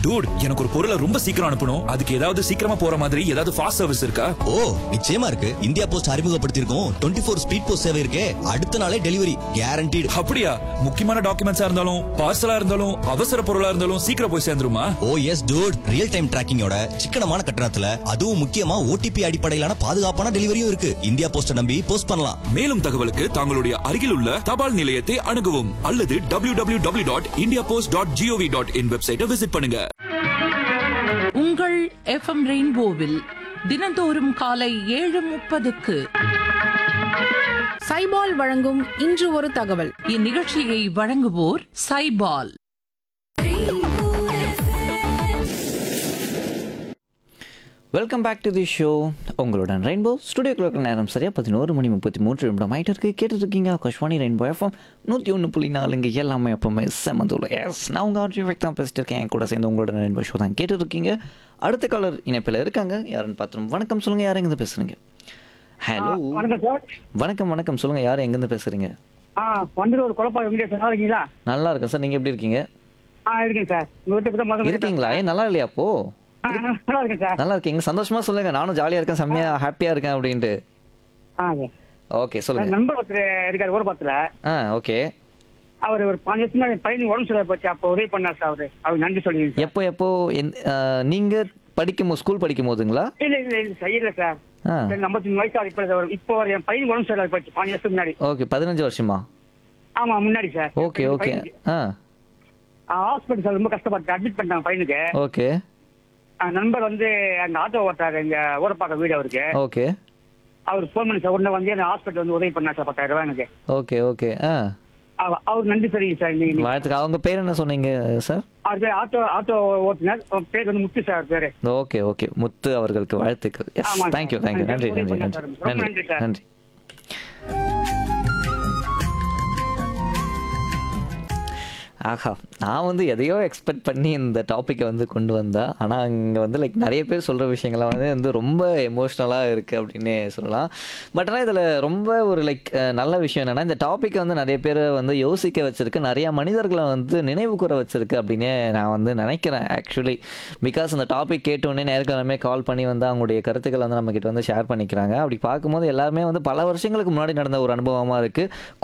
Dude எனக்கு ஒரு பொருளை ரொம்ப சீக்கிரம் அனுப்பணும் அதுக்கு ஏதாவது சீக்கிரமா போற மாதிரி ஏதாவது ஃபாஸ்ட் சர்வீஸ் இருக்கா ஓ நிச்சயமா இருக்கு இந்தியா போஸ்ட் அறிமுகப்படுத்தியிருக்கோம் டுவெண்ட்டி ஃபோர் ஸ்பீட் போஸ்ட் சேவை இருக்கே அடுத்த நாளே டெலிவரி கேரண்டீடு அப்படியா முக்கியமான டாக்குமெண்ட்ஸா இருந்தாலும் பார்சலா இருந்தாலும் அவசர பொருளா இருந்தாலும் சீக்கிரம் போய் சேர்ந்துருமா oh yes dude real time டிராக்கிங்கோட சிக்கனமான கட்டணத்துல அதுவும் முக்கியமா ஓடிபி அடிப்படையிலான பாதுகாப்பான டெலிவரியும் இருக்கு இந்தியா போஸ்ட நம்பி போஸ்ட் பண்ணலாம் மேலும் தகவலுக்கு தங்களுடைய அருகில் உள்ள தபால் நிலையத்தை அணுகவும் அல்லது W W W dot India post dot gov dot in வெப்சைட்டை விசிட் பண்ணுங்க உங்கள் எஃப்எம் ரெயின்போவில் தினந்தோறும் காலை ஏழு முப்பதுக்கு சைபால் வழங்கும் இன்று ஒரு தகவல் இந்நிகழ்ச்சியை வழங்குவோர் சைபால் welcome back to the show உங்களுடன் ரெயின்போ ஸ்டுடியோக்குள்ள நேரம் சரியாக பதினோரு மணி முப்பத்தி மூன்று நிமிடம் ஆகிட்டு இருக்கு கேட்டுட்டு இருக்கீங்க ஆகாஷ்வாணி ரெயின்போ எஃப்எம் நூற்றி ஒன்று புள்ளி நாலுங்க எல்லாமே எப்பவுமே செம்மந்தூள் எஸ் நான் உங்கள் ஆர்ஜி வேக் தான் பேசிட்டு இருக்கேன் என் கூட சேர்ந்து உங்களோட ரெயின்போ ஷோ தான் கேட்டுட்டு இருக்கீங்க அடுத்த காலர் இணைப்பில் இருக்காங்க யாருன்னு பார்த்துரும் வணக்கம் சொல்லுங்கள் யார் எங்கேருந்து பேசுகிறீங்க ஹலோ வணக்கம் சார் வணக்கம் வணக்கம் சொல்லுங்கள் யார் எங்கேருந்து பேசுகிறீங்க ஆ வந்துட்டு ஒரு குழப்பம் வெங்கடேஷ் நல்லா இருக்கீங்களா நல்லா இருக்கேன் சார் நீங்கள் எப்படி இருக்கீங்க ஆ இருக்கேன் சார் உங்க வீட்டுக்கு தான் முதல்ல இருக்கீங்களா ஏன் நல்லா இல்லையா அப்போ ஆ, ஆ, நல்லா இருக்கேன் சார் நல்லா இருக்கீங்க சந்தோஷமா சொல்லுங்க நானும் ஜாலியாக இருக்கேன் செம்மையாக ஹாப்பியாக இருக்கேன் அப்படின்ட்டு ஆ சார் ஓகே சொல்லுங்க நண்பர் ஒருத்தர் இருக்காரு ஊரப்பாத்துல ஆ ஓகே அவர் ஒரு பாஞ்சு வருஷமா என் பையனுக்கு உடம்பு சரியா போச்சு அப்போ உதவி பண்ணார் சார் அவரு அவர் நன்றி சொல்லுங்க சார் எப்போ எப்போ எந்த- ஆ, நீங்க படிக்கும் போது ஸ்கூல் படிக்கும் போதுங்களா இல்ல இல்ல இல்ல சார் இல்ல சார் ஆ எனக்கு ஐம்பத்தி மூணு வயசு ஆகுது இப்போ அவர் இப்போ அவர் என் பையனுக்கு உடம்பு சரியா போச்சு பாஞ்சு வருஷத்துக்கு முன்னாடி ஓகே பதினஞ்சு வருஷமா ஆமா முன்னாடி சார் ஓகே ஓகே ஆ ஹாஸ்பிட்டல் சார் ரொம்ப கஷ்டப்பட்டு அட்மிட் பண்ணாங்க பையனுக்கு ஓகே ஆ, நண்பர் வந்து அந்த ஆட்டோ ஓட்டாரு எங்க ஊரப்பாக்க வீடு அவருக்கு ஓகே அவர் ஃபோன் பண்ணி சார் உடனே வந்து அந்த ஹாஸ்பிட்டல் வந்து உதவி பண்ணா சார் பத்தாயிரம் ரூபாய் எனக்கு ஓகே ஓகே ஆ அவ- அவர் நன்றி தெரியும் சார் நீங்க வாழ்த்துக்கு அவங்க பேர் என்ன சொன்னீங்க சார் அவர் பேர் ஆட்டோ ஆட்டோ ஓட்டுநர் அவர் பேர் வந்து முத்து சார் பேரு ஓகே ஓகே முத்து அவர்களுக்கு வாழ்த்துக்கள் எஸ் ஆமா, தேங்க்யூ சார். தேங்க்யூ நன்றி நன்றி, நன்றி சார். நன்றி ரொம்ப நன்றி நன்றி, சார். நன்றி ஆஹா நான் வந்து எதையோ எக்ஸ்பெக்ட் பண்ணி இந்த டாப்பிக்கை வந்து கொண்டு வந்தேன் ஆனால் இங்கே வந்து லைக் நிறைய பேர் சொல்கிற விஷயங்கள்லாம் வந்து வந்து ரொம்ப எமோஷ்னலாக இருக்குது அப்படின்னே சொல்லலாம் பட் ஆனால் இதில் ரொம்ப ஒரு லைக் நல்ல விஷயம் என்னென்னா இந்த டாப்பிக்கை வந்து நிறைய பேர் வந்து யோசிக்க வச்சிருக்கு நிறைய மனிதர்களை வந்து நினைவு கூற வச்சிருக்கு அப்படின்னே நான் வந்து நினைக்கிறேன் ஆக்சுவலி பிகாஸ் இந்த டாபிக் கேட்டோடனே நேர்கிழமை கால் பண்ணி வந்து அவங்களுடைய கருத்துக்களை வந்து நம்மக்கிட்ட வந்து ஷேர் பண்ணிக்கிறாங்க அப்படி பார்க்கும்போது எல்லாருமே வந்து பல வருஷங்களுக்கு முன்னாடி நடந்த ஒரு அனுபவமாக இருக்குது